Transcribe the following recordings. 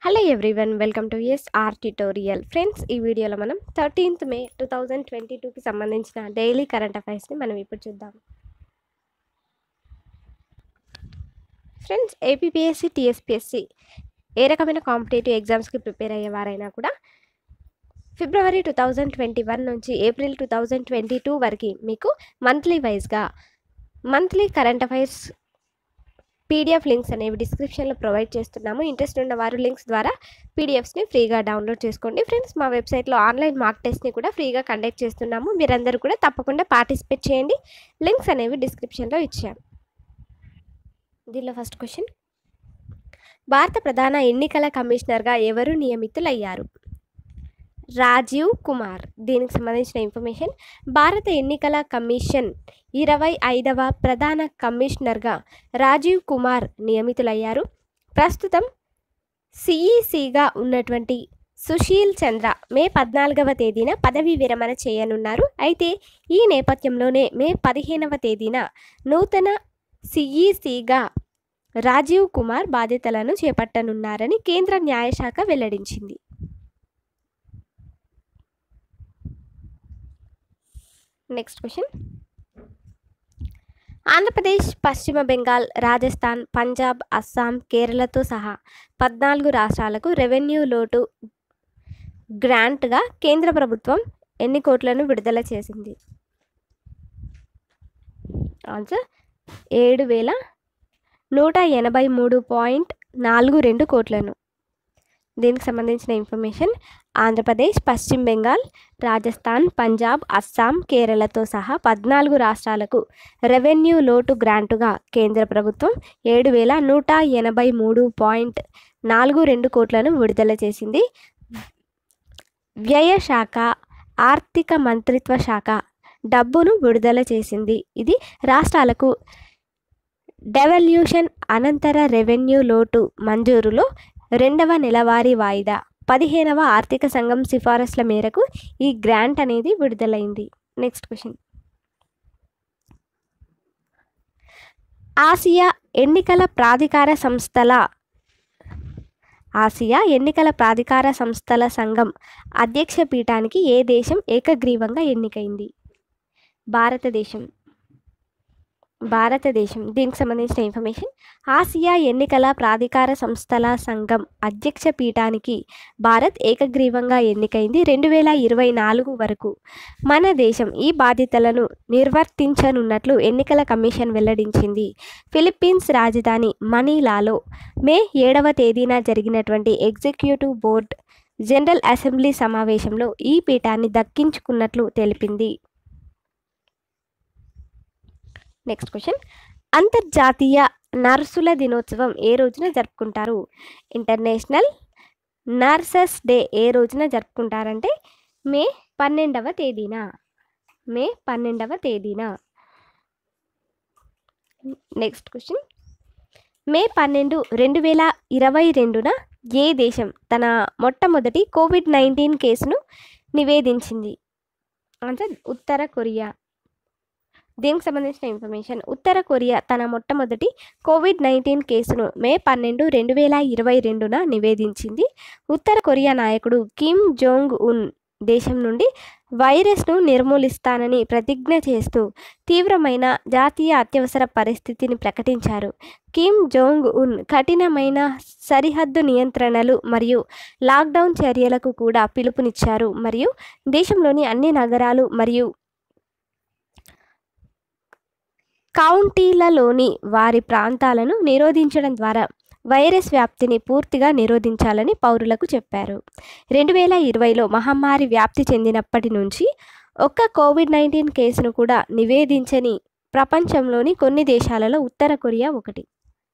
Hello everyone welcome to S R tutorial friends ఈ వీడియోలో మనం thirteenth May two thousand twenty టూకి సంబంధించిన డైలీ కరెంట్ అఫైర్స్ని మనం ఇప్పుడు చూద్దాం ఫ్రెండ్స్ ఏపీపీఎస్సి టీఎస్పీఎస్సి ఏ రకమైన కాంపిటేటివ్ ఎగ్జామ్స్కి ప్రిపేర్ అయ్యేవారైనా కూడా February two thousand twenty one నుంచి April two thousand twenty two వరకు మీకు మంత్లీ వైజ్గా monthly current affairs PDF links అనేవి డిస్క్రిప్షన్లో ప్రొవైడ్ చేస్తున్నాము ఇంట్రెస్ట్ ఉన్న వారు లింక్స్ ద్వారా పీడిఎఫ్స్ని ఫ్రీగా డౌన్లోడ్ చేసుకోండి ఫ్రెండ్స్ మా వెబ్సైట్లో ఆన్లైన్ మార్క్ టెస్ట్ని కూడా ఫ్రీగా కండక్ట్ చేస్తున్నాము మీరందరూ కూడా తప్పకుండా పార్టిసిపేట్ చేయండి లింక్స్ అనేవి డిస్క్రిప్షన్లో ఇచ్చాము దీనిలో ఫస్ట్ క్వశ్చన్ భారత ప్రధాన ఎన్నికల కమిషనర్గా ఎవరు నియమితులయ్యారు రాజీవ్ కుమార్ దీనికి సంబంధించిన ఇన్ఫర్మేషన్ భారత ఎన్నికల కమిషన్ ఇరవై ఐదవ ప్రధాన కమిషనర్గా రాజీవ్ కుమార్ నియమితులయ్యారు ప్రస్తుతం సిఈసిగా ఉన్నటువంటి సుశీల్ చంద్ర మే పద్నాలుగవ తేదీన పదవీ విరమణ చేయనున్నారు అయితే ఈ నేపథ్యంలోనే మే పదిహేనవ తేదీన నూతన సిఈసిగా రాజీవ్ కుమార్ బాధ్యతలను చేపట్టనున్నారని కేంద్ర న్యాయశాఖ వెల్లడించింది నెక్స్ట్ క్వశ్చన్ ఆంధ్రప్రదేశ్ పశ్చిమ బెంగాల్ రాజస్థాన్ పంజాబ్ అస్సాం కేరళతో సహా పద్నాలుగు రాష్ట్రాలకు రెవెన్యూ లోటు గ్రాంట్గా కేంద్ర ప్రభుత్వం ఎన్ని కోట్లను విడుదల చేసింది ఆన్సర్ ఏడు వేల నూట ఎనభై మూడు పాయింట్ నాలుగు రెండు కోట్లను దీనికి సంబంధించిన ఇన్ఫర్మేషన్ ఆంధ్రప్రదేశ్ పశ్చిమ బెంగాల్ రాజస్థాన్ పంజాబ్ అస్సాం కేరళతో సహా పద్నాలుగు రాష్ట్రాలకు రెవెన్యూ లోటు గ్రాంటుగా కేంద్ర ప్రభుత్వం ఏడు వేల నూట ఎనభై మూడు పాయింట్ నాలుగు రెండు కోట్లను విడుదల చేసింది వ్యయ శాఖ ఆర్థిక మంత్రిత్వ శాఖ డబ్బును విడుదల చేసింది ఇది రాష్ట్రాలకు డెవల్యూషన్ అనంతర రెవెన్యూ లోటు మంజూరులో రెండవ నెలవారీ వాయిదా పదిహేనవ ఆర్థిక సంఘం సిఫారసుల మేరకు ఈ గ్రాంట్ అనేది విడుదలైంది నెక్స్ట్ క్వశ్చన్ ఆసియా ఎన్నికల ప్రాధికార సంస్థల ఆసియా ఎన్నికల ప్రాధికార సంస్థల సంఘం అధ్యక్ష పీఠానికి ఏ దేశం ఏకగ్రీవంగా ఎన్నికైంది భారతదేశం భారతదేశం దీనికి సంబంధించిన ఇన్ఫర్మేషన్ ఆసియా ఎన్నికల ప్రాధికార సంస్థల సంఘం అధ్యక్ష పీఠానికి భారత్ ఏకగ్రీవంగా ఎన్నికైంది రెండు వేల ఇరవై నాలుగు వరకు మన దేశం ఈ బాధ్యతలను నిర్వర్తించనున్నట్లు ఎన్నికల కమిషన్ వెల్లడించింది ఫిలిప్పీన్స్ రాజధాని మనీలాలో మే ఏడవ తేదీన జరిగినటువంటి ఎగ్జిక్యూటివ్ బోర్డ్ జనరల్ అసెంబ్లీ సమావేశంలో ఈ పీఠాన్ని దక్కించుకున్నట్లు తెలిపింది నెక్స్ట్ క్వశ్చన్ అంతర్జాతీయ నర్సుల దినోత్సవం ఏ రోజున జరుపుకుంటారు ఇంటర్నేషనల్ నర్సెస్ డే ఏ రోజున జరుపుకుంటారంటే మే పన్నెండవ తేదీన మే పన్నెండవ తేదీన నెక్స్ట్ క్వశ్చన్ మే పన్నెండు రెండు వేల ఇరవై రెండున ఏ దేశం తన మొట్టమొదటి కోవిడ్ నైన్టీన్ కేసును నివేదించింది ఆన్సర్ ఉత్తర కొరియా దీనికి సంబంధించిన ఇన్ఫర్మేషన్ ఉత్తర కొరియా తన మొట్టమొదటి కోవిడ్ నైన్టీన్ కేసును మే పన్నెండు రెండు వేల ఇరవై రెండున నివేదించింది ఉత్తర కొరియా నాయకుడు కిమ్ జోంగ్ ఉన్ దేశం నుండి వైరస్ను నిర్మూలిస్తానని ప్రతిజ్ఞ చేస్తూ తీవ్రమైన జాతీయ అత్యవసర పరిస్థితిని ప్రకటించారు కిమ్ జోంగ్ ఉన్ కఠినమైన సరిహద్దు నియంత్రణలు మరియు లాక్డౌన్ చర్యలకు కూడా పిలుపునిచ్చారు మరియు దేశంలోని అన్ని నగరాలు మరియు కౌంటీలలోని వారి ప్రాంతాలను నిరోధించడం ద్వారా వైరస్ వ్యాప్తిని పూర్తిగా నిరోధించాలని పౌరులకు చెప్పారు రెండు వేల ఇరవైలో మహమ్మారి వ్యాప్తి చెందినప్పటి నుంచి ఒక్క కోవిడ్ నైన్టీన్ కేసును కూడా నివేదించని ప్రపంచంలోని కొన్ని దేశాలలో ఉత్తర కొరియా ఒకటి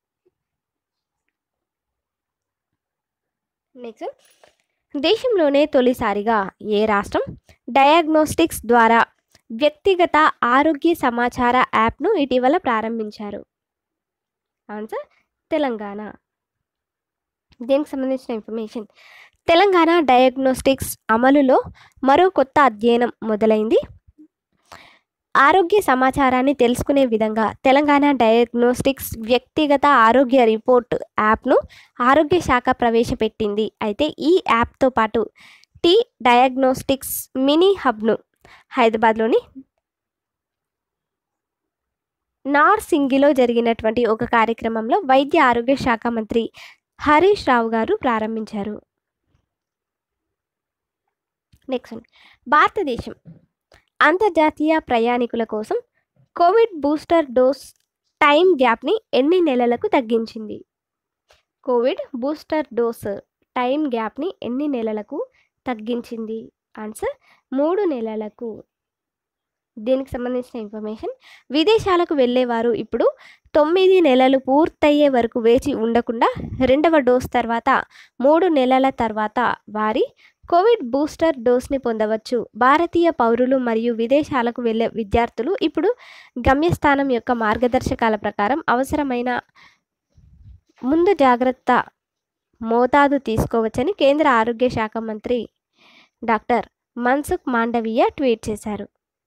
నెక్స్ట్ దేశంలోనే తొలిసారిగా ఏ రాష్ట్రం డయాగ్నోస్టిక్స్ ద్వారా వ్యక్తిగత ఆరోగ్య సమాచార యాప్ను ఇటీవల ప్రారంభించారు ఆన్సర్ తెలంగాణ దీనికి సంబంధించిన ఇన్ఫర్మేషన్ తెలంగాణ డయాగ్నోస్టిక్స్ అమలులో మరో కొత్త అధ్యయనం మొదలైంది ఆరోగ్య సమాచారాన్ని తెలుసుకునే విధంగా తెలంగాణ డయాగ్నోస్టిక్స్ వ్యక్తిగత ఆరోగ్య రిపోర్ట్ యాప్ను ఆరోగ్య శాఖ ప్రవేశపెట్టింది అయితే ఈ యాప్తో పాటు టీ డయాగ్నోస్టిక్స్ మినీ హబ్ను హైదరాబాద్లోని నార్సింగిలో జరిగినటువంటి ఒక కార్యక్రమంలో వైద్య ఆరోగ్య శాఖ మంత్రి హరీష్ రావు గారు ప్రారంభించారు నెక్స్ట్ వన్. భారతదేశం అంతర్జాతీయ ప్రయాణికుల కోసం కోవిడ్ బూస్టర్ డోస్ టైం గ్యాప్ని ఎన్ని నెలలకు తగ్గించింది కోవిడ్ బూస్టర్ డోస్ టైం గ్యాప్ని ఎన్ని నెలలకు తగ్గించింది ఆన్సర్ మూడు నెలలకు దీనికి సంబంధించిన ఇన్ఫర్మేషన్ విదేశాలకు వెళ్ళేవారు ఇప్పుడు తొమ్మిది నెలలు పూర్తయ్యే వరకు వేచి ఉండకుండా రెండవ డోస్ తర్వాత మూడు నెలల తర్వాత వారి కోవిడ్ బూస్టర్ డోస్ని పొందవచ్చు భారతీయ పౌరులు మరియు విదేశాలకు వెళ్ళే విద్యార్థులు ఇప్పుడు గమ్యస్థానం యొక్క మార్గదర్శకాల ప్రకారం అవసరమైన ముందు జాగ్రత్త మోతాదు తీసుకోవచ్చని కేంద్ర ఆరోగ్య శాఖ మంత్రి డాక్టర్ మన్సుఖ్ మాండవీయ ట్వీట్ చేశారు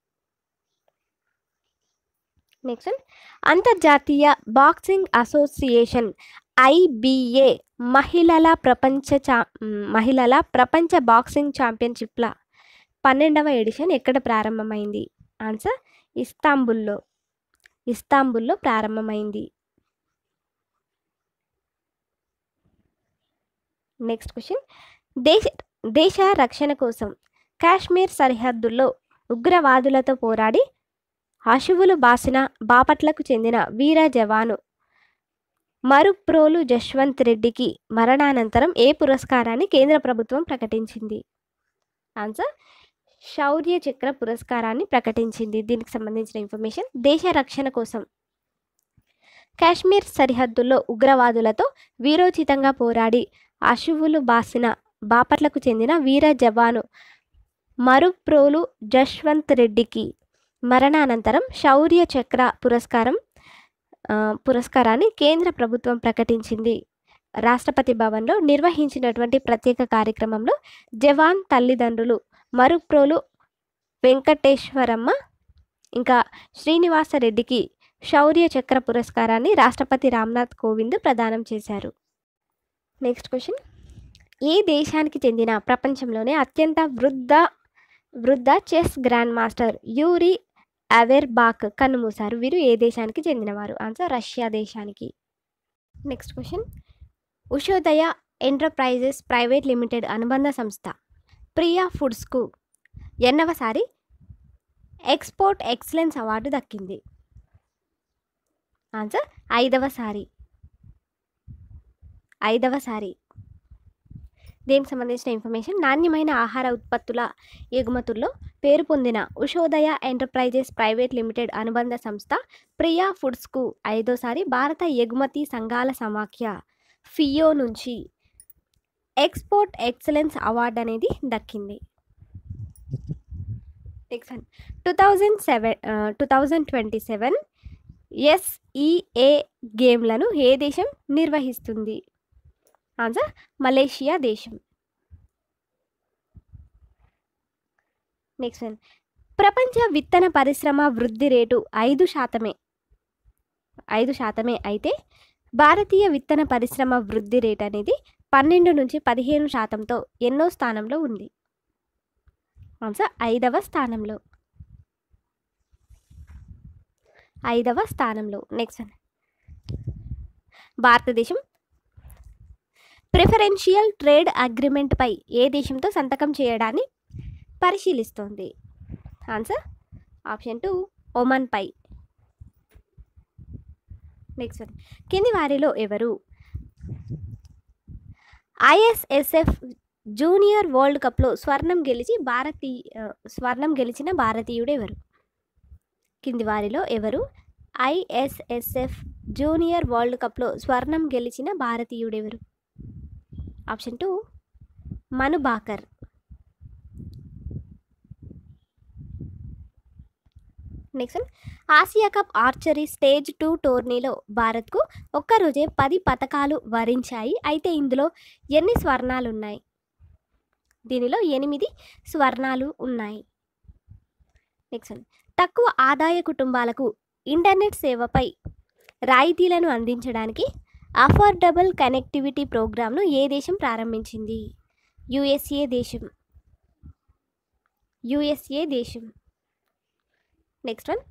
నెక్స్ట్ అంతర్జాతీయ బాక్సింగ్ అసోసియేషన్ ఐబిఏ మహిళల ప్రపంచ చా మ్, మహిళల ప్రపంచ బాక్సింగ్ ఛాంపియన్షిప్ల పన్నెండవ ఎడిషన్ ఎక్కడ ప్రారంభమైంది ఆన్సర్ ఇస్తాంబుల్లో ఇస్తాంబుల్లో ప్రారంభమైంది నెక్స్ట్ క్వశ్చన్ దేశ దేశ రక్షణ కోసం కాశ్మీర్ సరిహద్దుల్లో ఉగ్రవాదులతో పోరాడి అశువులు బాసిన బాపట్లకు చెందిన వీర జవాను మరుప్రోలు జశ్వంత్ రెడ్డికి మరణానంతరం ఏ పురస్కారాన్ని కేంద్ర ప్రభుత్వం ప్రకటించింది ఆన్సర్ శౌర్య చక్ర పురస్కారాన్ని ప్రకటించింది దీనికి సంబంధించిన ఇన్ఫర్మేషన్ దేశ రక్షణ కోసం కాశ్మీర్ సరిహద్దుల్లో ఉగ్రవాదులతో వీరోచితంగా పోరాడి అశువులు బాసిన బాపట్లకు చెందిన వీర జవాను మరుప్రోలు జశ్వంత్ రెడ్డికి మరణానంతరం శౌర్య చక్ర పురస్కారం ఆ, పురస్కారాన్ని కేంద్ర ప్రభుత్వం ప్రకటించింది రాష్ట్రపతి భవన్లో నిర్వహించినటువంటి ప్రత్యేక కార్యక్రమంలో జవాన్ తల్లిదండ్రులు మరుప్రోలు వెంకటేశ్వరమ్మ ఇంకా శ్రీనివాసరెడ్డికి శౌర్య చక్ర పురస్కారాన్ని రాష్ట్రపతి రామ్నాథ్ కోవింద్ ప్రదానం చేశారు నెక్స్ట్ క్వశ్చన్ ఏ దేశానికి చెందిన ప్రపంచంలోనే అత్యంత వృద్ధ వృద్ధ chess grand master Yuri Averbakh కన్నుమూశారు వీరు ఏ దేశానికి చెందినవారు ఆన్సర్ రష్యా దేశానికి next question Ushodaya enterprises private limited అనుబంధ సంస్థ ప్రియా ఫుడ్స్కు ఎన్నవసారి ఎక్స్పోర్ట్ ఎక్సలెన్స్ అవార్డు దక్కింది ఆన్సర్ ఐదవసారి ఐదవసారి దీనికి సంబంధించిన ఇన్ఫర్మేషన్ నాణ్యమైన ఆహార ఉత్పత్తుల ఎగుమతుల్లో పేరు పొందిన ఉషోదయ ఎంటర్ప్రైజెస్ ప్రైవేట్ లిమిటెడ్ అనుబంధ సంస్థ ప్రియా ఫుడ్స్కు ఐదోసారి భారత ఎగుమతి సంఘాల సమాఖ్య ఫియో నుంచి ఎక్స్పోర్ట్ ఎక్సలెన్స్ అవార్డు అనేది దక్కింది next two thousand seven two thousand twenty seven SEA గేమ్లను ఏ దేశం నిర్వహిస్తుంది ఆన్సర్ మలేషియా దేశం నెక్స్ట్ వన్ ప్రపంచ విత్తన పరిశ్రమ వృద్ధి రేటు ఐదు శాతమే ఐదు శాతమే అయితే భారతీయ విత్తన పరిశ్రమ వృద్ధి రేట్ అనేది పన్నెండు నుంచి పదిహేను శాతంతో ఎన్నో స్థానంలో ఉంది ఆన్సర్ ఐదవ స్థానంలో ఐదవ స్థానంలో నెక్స్ట్ వన్ భారతదేశం ప్రిఫరెన్షియల్ ట్రేడ్ అగ్రిమెంట్పై ఏ దేశంతో సంతకం చేయడాన్ని పరిశీలిస్తోంది ఆన్సర్ ఆప్షన్ టూ ఒమన్ పై నెక్స్ట్ వన్ కింది వారిలో ఎవరు ఐఎస్ఎస్ఎఫ్ జూనియర్ వరల్డ్ కప్లో స్వర్ణం గెలిచి భారతీయ స్వర్ణం గెలిచిన భారతీయుడు ఎవరు కింది వారిలో ఎవరు ఐఎస్ఎస్ఎఫ్ జూనియర్ వరల్డ్ కప్లో స్వర్ణం గెలిచిన భారతీయుడు ఎవరు option two Manu Bhaker next one Asia cup archery stage two టోర్నీలో భారత్కు ఒక్కరోజే పది పథకాలు వరించాయి అయితే ఇందులో ఎన్ని స్వర్ణాలు ఉన్నాయి దీనిలో ఎనిమిది స్వర్ణాలు ఉన్నాయి నెక్స్ట్ వన్ తక్కువ ఆదాయ కుటుంబాలకు ఇంటర్నెట్ సేవపై రాయితీలను అందించడానికి అఫోర్డబుల్ కనెక్టివిటీ ప్రోగ్రామ్ను ఏ దేశం ప్రారంభించింది యుఎస్ఏ దేశం యుఎస్ఏ దేశం next one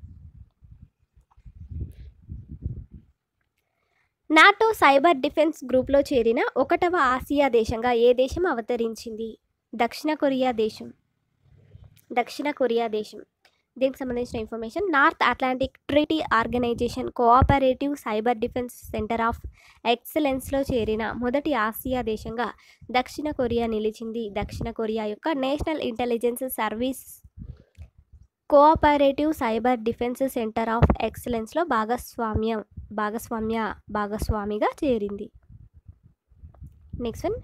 NATO cyber defence గ్రూప్లో చేరిన ఒకటవ ఆసియా దేశంగా ఏ దేశం అవతరించింది దక్షిణ కొరియా దేశం దక్షిణ కొరియా దేశం దీనికి సంబంధించిన information north Atlantic treaty organisation cooperative cyber defence centre of ఎక్సలెన్స్లో చేరిన మొదటి ఆసియా దేశంగా దక్షిణ కొరియా నిలిచింది దక్షిణ కొరియా యొక్క national intelligence service cooperative cyber defence centre of ఎక్సలెన్స్లో భాగస్వామ్యం భాగస్వామ్య భాగస్వామిగా చేరింది నెక్స్ట్ వన్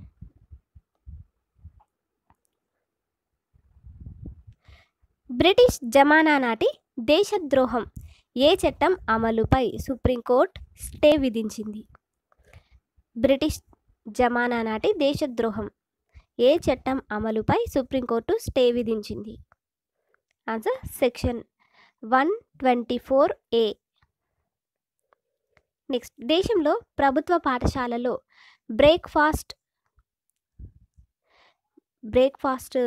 బ్రిటిష్ జమానా నాటి దేశద్రోహం ఏ చట్టం అమలుపై సుప్రీంకోర్టు స్టే విధించింది బ్రిటిష్ జమానా నాటి దేశద్రోహం ఏ చట్టం అమలుపై సుప్రీంకోర్టు స్టే విధించింది answer section one twenty four A next దేశంలో ప్రభుత్వ పాఠశాలలో బ్రేక్ఫాస్ట్ బ్రేక్ఫాస్ట్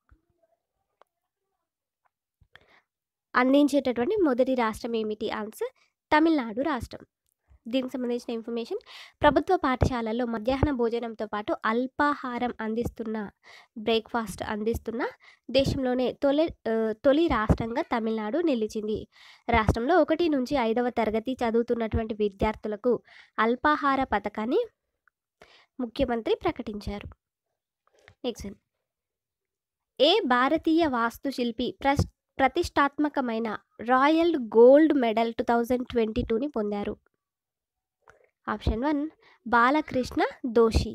అందించేటటువంటి మొదటి రాష్ట్రం ఏమిటి ఆన్సర్ తమిళనాడు రాష్ట్రం దీనికి సంబంధించిన ఇన్ఫర్మేషన్ ప్రభుత్వ పాఠశాలల్లో మధ్యాహ్న భోజనంతో పాటు అల్పాహారం అందిస్తున్న బ్రేక్ఫాస్ట్ అందిస్తున్న దేశంలోనే తొలి ఆ, తొలి రాష్ట్రంగా తమిళనాడు నిలిచింది రాష్ట్రంలో ఒకటి నుంచి ఐదవ తరగతి చదువుతున్నటువంటి విద్యార్థులకు అల్పాహార పథకాన్ని ముఖ్యమంత్రి ప్రకటించారు నెక్స్ట్ ఏ భారతీయ వాస్తుశిల్పి ప్రస్ ప్రతిష్టాత్మకమైన royal gold medal two thousand twenty టూని పొందారు option one Balkrishna Doshi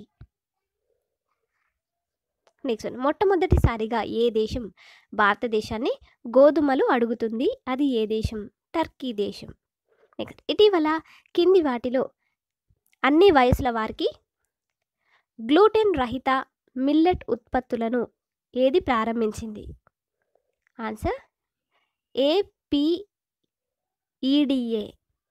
next one మొట్టమొదటిసారిగా ఏ దేశం భారతదేశాన్ని గోధుమలు అడుగుతుంది అది ఏ దేశం టర్కీ దేశం నెక్స్ట్ ఇటీవల కింది వాటిలో అన్ని వయసుల వారికి గ్లూటెన్ రహిత మిల్లెట్ ఉత్పత్తులను ఏది ప్రారంభించింది ఆన్సర్ ఏపీఈడిఏ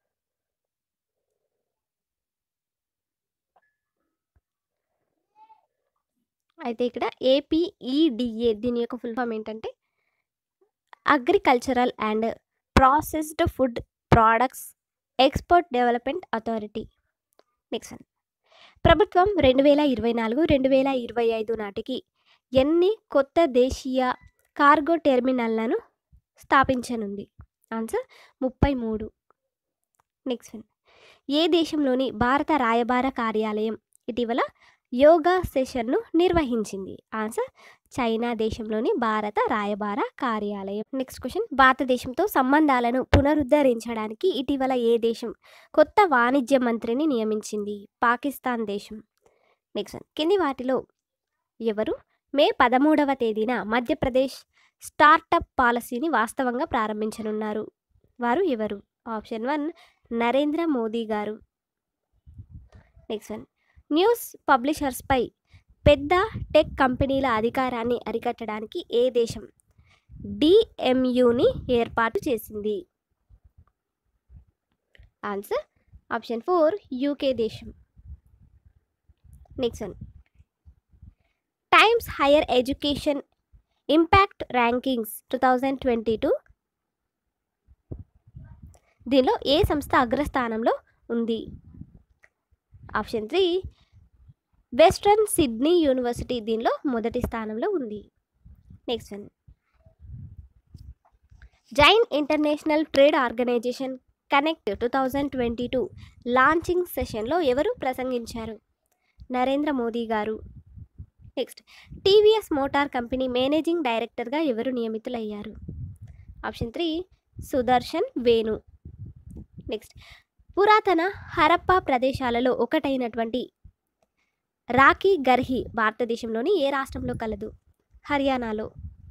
అయితే ఇక్కడ ఏపీఈడిఏ దీని యొక్క ఫుల్ ఫామ్ ఏంటంటే agricultural and processed food products export development authority next one ప్రభుత్వం రెండు వేల ఇరవై నాలుగు రెండు వేల ఇరవై ఐదు నాటికి ఎన్ని కొత్త దేశీయ కార్గో టెర్మినల్లను స్థాపించనుంది ఆన్సర్ ముప్పై మూడు నెక్స్ట్ వన్ ఏ దేశంలోని భారత రాయబార కార్యాలయం ఇటీవల యోగా సెషన్ను నిర్వహించింది ఆన్సర్ చైనా దేశంలోని భారత రాయబార కార్యాలయం నెక్స్ట్ క్వశ్చన్ భారతదేశంతో సంబంధాలను పునరుద్ధరించడానికి ఇటీవల ఏ దేశం కొత్త వాణిజ్య మంత్రిని నియమించింది పాకిస్తాన్ దేశం నెక్స్ట్ వన్ కింది వాటిలో ఎవరు మే పదమూడవ తేదీన మధ్యప్రదేశ్ స్టార్టప్ పాలసీని వాస్తవంగా ప్రారంభించనున్నారు వారు ఎవరు option one Narendra Modi garu next one news పబ్లిషర్స్పై పెద్ద టెక్ కంపెనీల అధికారాన్ని అరికట్టడానికి ఏ దేశం డిఎంయుని ఏర్పాటు చేసింది ఆన్సర్ ఆప్షన్ ఫోర్ యూకే దేశం next one times higher education impact rankings two thousand twenty two దీనిలో ఏ సంస్థ అగ్రస్థానంలో ఉంది option three western Sydney university దీనిలో మొదటి స్థానంలో ఉంది next one Jain international trade organisation connect two thousand twenty two launching సెషన్లో ఎవరు ప్రసంగించారు Narendra Modi garu next TVS motor company managing డైరెక్టర్గా ఎవరు నియమితులయ్యారు option three Sudarshan Venu next పురాతన హరప్పా ప్రదేశాలలో ఒకటైనటువంటి రాఖీ గర్హి భారతదేశంలోని ఏ రాష్ట్రంలో కలదు హర్యానాలో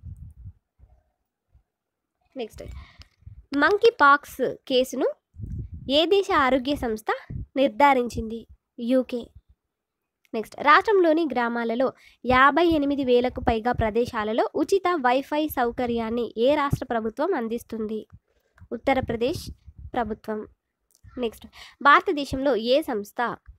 నెక్స్ట్ మంకీ పాక్స్ కేసును ఏ దేశ ఆరోగ్య సంస్థ నిర్ధారించింది యూకే నెక్స్ట్ రాష్ట్రంలోని గ్రామాలలో యాభై ఎనిమిది వేలకు పైగా ప్రదేశాలలో ఉచిత వైఫై సౌకర్యాన్ని ఏ రాష్ట్ర ప్రభుత్వం అందిస్తుంది ఉత్తరప్రదేశ్ ప్రభుత్వం నెక్స్ట్ భారతదేశంలో ఏ సంస్థ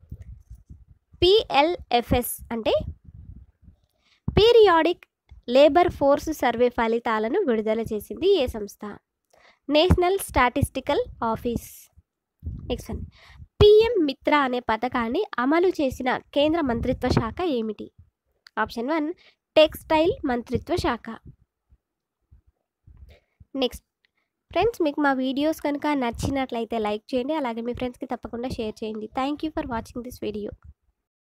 పిఎల్ఎఫ్ఎస్ అంటే పీరియాడిక్ లేబర్ ఫోర్స్ సర్వే ఫలితాలను విడుదల చేసింది ఏ సంస్థ national statistical office next one PM Mitra అనే పథకాన్ని అమలు చేసిన కేంద్ర మంత్రిత్వ శాఖ ఏమిటి ఆప్షన్ వన్ టెక్స్టైల్ మంత్రిత్వ శాఖ నెక్స్ట్ ఫ్రెండ్స్ మీకు మా వీడియోస్ కనుక నచ్చినట్లయితే లైక్ చేయండి అలాగే మీ ఫ్రెండ్స్కి తప్పకుండా షేర్ చేయండి thank you for watching this video